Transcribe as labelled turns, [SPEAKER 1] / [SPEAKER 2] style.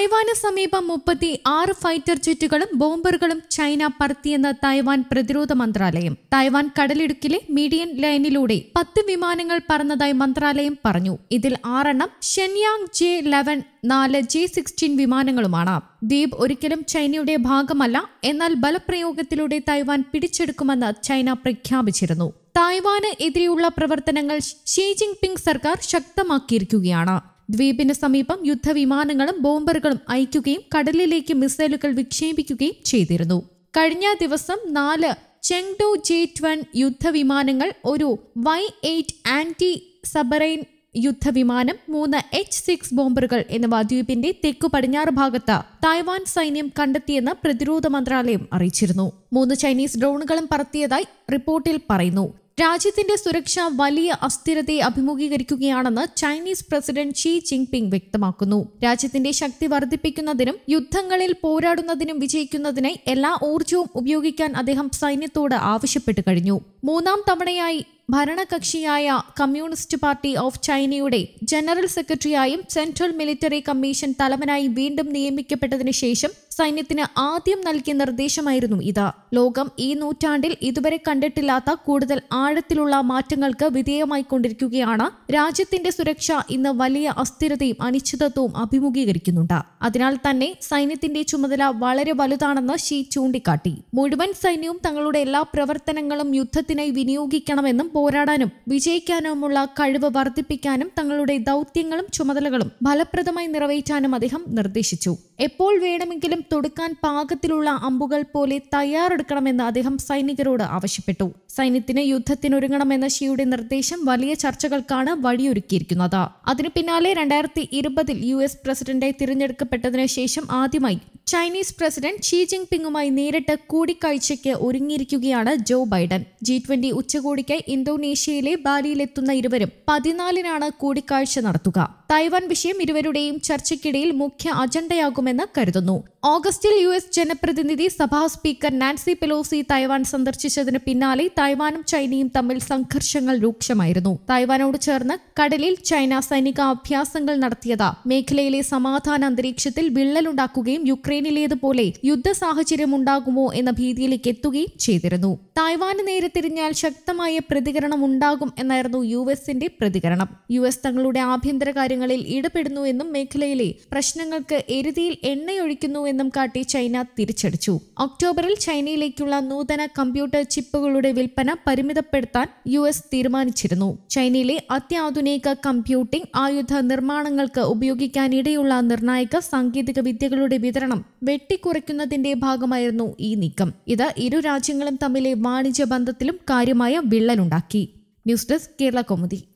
[SPEAKER 1] Taiwan സമീപം മുപ്പത്തി ആറ് ഫൈറ്റർ ജെറ്റുകളും ബോംബറുകളും ചൈന പറത്തിയെന്ന് തായ്വാൻ പ്രതിരോധ മന്ത്രാലയം തായ്വാൻ കടലിടുക്കിലെ മീഡിയൻ ലൈനിലൂടെ പത്ത് വിമാനങ്ങൾ പറന്നതായി മന്ത്രാലയം പറഞ്ഞു ഇതിൽ ആറെണ്ണം ഷെൻയാങ് ജെ ലെവൻ നാല് ജെ സിക്സ്റ്റീൻ വിമാനങ്ങളുമാണ് ദ്വീപ് ഒരിക്കലും ചൈനയുടെ ഭാഗമല്ല എന്നാൽ ബലപ്രയോഗത്തിലൂടെ തായ്വാൻ പിടിച്ചെടുക്കുമെന്ന് ചൈന പ്രഖ്യാപിച്ചിരുന്നു തായ്വാന് എതിരെയുള്ള പ്രവർത്തനങ്ങൾ ഷീ ജിൻപിങ് സർക്കാർ ശക്തമാക്കിയിരിക്കുകയാണ് ദ്വീപിന് സമീപം യുദ്ധവിമാനങ്ങളും ബോംബറുകളും അയക്കുകയും കടലിലേക്ക് മിസൈലുകൾ വിക്ഷേപിക്കുകയും ചെയ്തിരുന്നു കഴിഞ്ഞ ദിവസം നാല് ചെങ്ഡു ജെ ട്വൻ യുദ്ധവിമാനങ്ങൾ ഒരു വൈ എയ്റ്റ് ആന്റി സബറൈൻ യുദ്ധവിമാനം മൂന്ന് എച്ച് സിക്സ് ബോംബറുകൾ എന്നിവ ദ്വീപിന്റെ തെക്കു പടിഞ്ഞാറ് ഭാഗത്ത് തായ്വാൻ സൈന്യം കണ്ടെത്തിയെന്ന് പ്രതിരോധ മന്ത്രാലയം അറിയിച്ചിരുന്നു മൂന്ന് ചൈനീസ് ഡ്രോണുകളും പറത്തിയതായി റിപ്പോർട്ടിൽ പറയുന്നു രാജ്യത്തിന്റെ സുരക്ഷ വലിയ അസ്ഥിരതയെ അഭിമുഖീകരിക്കുകയാണെന്ന് ചൈനീസ് പ്രസിഡന്റ് ഷീ ജിൻപിങ് വ്യക്തമാക്കുന്നു രാജ്യത്തിന്റെ ശക്തി വർദ്ധിപ്പിക്കുന്നതിനും യുദ്ധങ്ങളിൽ പോരാടുന്നതിനും വിജയിക്കുന്നതിനായി എല്ലാ ഊർജവും ഉപയോഗിക്കാൻ അദ്ദേഹം സൈന്യത്തോട് ആവശ്യപ്പെട്ടു കഴിഞ്ഞു മൂന്നാം തവണയായി ഭരണകക്ഷിയായ കമ്മ്യൂണിസ്റ്റ് പാർട്ടി ഓഫ് ചൈനയുടെ ജനറൽ സെക്രട്ടറിയായും സെൻട്രൽ മിലിറ്ററി കമ്മീഷൻ തലവനായി വീണ്ടും നിയമിക്കപ്പെട്ടതിനു ശേഷം സൈന്യത്തിന് ആദ്യം നൽകിയ നിർദ്ദേശമായിരുന്നു ഇത് ലോകം ഈ നൂറ്റാണ്ടിൽ ഇതുവരെ കണ്ടിട്ടില്ലാത്ത കൂടുതൽ ആഴത്തിലുള്ള മാറ്റങ്ങൾക്ക് വിധേയമായിക്കൊണ്ടിരിക്കുകയാണ് രാജ്യത്തിന്റെ സുരക്ഷ ഇന്ന് വലിയ അസ്ഥിരതയും അനിശ്ചിതത്വവും അഭിമുഖീകരിക്കുന്നുണ്ട് അതിനാൽ തന്നെ സൈന്യത്തിന്റെ ചുമതല വളരെ വലുതാണെന്ന് ഷീ ചൂണ്ടിക്കാട്ടി മുഴുവൻ സൈന്യവും തങ്ങളുടെ എല്ലാ പ്രവർത്തനങ്ങളും യുദ്ധത്തിനായി വിനിയോഗിക്കണമെന്നും പോരാടാനും വിജയിക്കാനുമുള്ള കഴിവ് വർദ്ധിപ്പിക്കാനും തങ്ങളുടെ ദൗത്യങ്ങളും ചുമതലകളും ഫലപ്രദമായി നിറവേറ്റാനും അദ്ദേഹം നിർദ്ദേശിച്ചു എപ്പോൾ വേണമെങ്കിലും തൊടുക്കാൻ പാകത്തിലുള്ള അമ്പുകൾ പോലെ തയ്യാറെടുക്കണമെന്ന് അദ്ദേഹം സൈനികരോട് ആവശ്യപ്പെട്ടു സൈന്യത്തിന് യുദ്ധത്തിനൊരുങ്ങണമെന്ന ഷിയുടെ നിർദ്ദേശം വലിയ ചർച്ചകൾക്കാണ് വഴിയൊരുക്കിയിരിക്കുന്നത് അതിനു പിന്നാലെ രണ്ടായിരത്തി ഇരുപതിൽ യു എസ് പ്രസിഡന്റായി തിരഞ്ഞെടുക്കപ്പെട്ടതിനു ശേഷം ആദ്യമായി ചൈനീസ് പ്രസിഡന്റ് ഷീ ജിൻപിങ്ങുമായി നേരിട്ട് കൂടിക്കാഴ്ചയ്ക്ക് ഒരുങ്ങിയിരിക്കുകയാണ് ജോ ബൈഡൻ ജി ട്വന്റി ഉച്ചകോടിക്കായി ഇന്തോനേഷ്യയിലെ ബാലിയിലെത്തുന്ന ഇരുവരും പതിനാലിനാണ് കൂടിക്കാഴ്ച നടത്തുക തൈവാൻ വിഷയം ഇരുവരുടെയും ചർച്ചയ്ക്കിടയിൽ മുഖ്യ അജണ്ടയാകുമെന്ന് കരുതുന്നു ഓഗസ്റ്റിൽ യു എസ് ജനപ്രതിനിധി സഭാ സ്പീക്കർ നാൻസി പെലോസി തൈവാൻ സന്ദർശിച്ചതിന് പിന്നാലെ തായ്വാനും ചൈനയും തമ്മിൽ സംഘർഷങ്ങൾ രൂക്ഷമായിരുന്നു തായ്വാനോട് ചേർന്ന് കടലിൽ ചൈന സൈനിക അഭ്യാസങ്ങൾ നടത്തിയത് മേഖലയിലെ സമാധാന അന്തരീക്ഷത്തിൽ വിള്ളലുണ്ടാക്കുകയും യുക്രൈനിലേതുപോലെ യുദ്ധ സാഹചര്യം ഉണ്ടാകുമോ എന്ന ഭീതിയിലേക്ക് എത്തുകയും ചെയ്തിരുന്നു തായ്വാന് നേരെ തിരിഞ്ഞാൽ ശക്തമായ പ്രതികരണം ഉണ്ടാകും എന്നായിരുന്നു യു എസിന്റെ പ്രതികരണം യു എസ് തങ്ങളുടെ ആഭ്യന്തര കാര്യങ്ങളിൽ ഇടപെടുന്നുവെന്നും മേഖലയിലെ പ്രശ്നങ്ങൾക്ക് എരുതിയിൽ എണ്ണയൊഴിക്കുന്നുവെന്നും കാട്ടി ചൈന തിരിച്ചടിച്ചു ഒക്ടോബറിൽ ചൈനയിലേക്കുള്ള നൂതന കമ്പ്യൂട്ടർ ചിപ്പുകളുടെ വിൽപ്പന പരിമിതപ്പെടുത്താൻ യു എസ് തീരുമാനിച്ചിരുന്നു ചൈനയിലെ അത്യാധുനിക കമ്പ്യൂട്ടിംഗ് ആയുധ നിർമ്മാണങ്ങൾക്ക് ഉപയോഗിക്കാനിടയുള്ള നിർണായക സാങ്കേതിക വിദ്യകളുടെ വിതരണം വെട്ടിക്കുറയ്ക്കുന്നതിന്റെ ഭാഗമായിരുന്നു ഈ നീക്കം ഇത് ഇരു രാജ്യങ്ങളും തമ്മിലെ വാണിജ്യ ബന്ധത്തിലും കാര്യമായ വിള്ളലുണ്ടാക്കി ന്യൂസ് ഡെസ്ക് കേരള കൗമുദി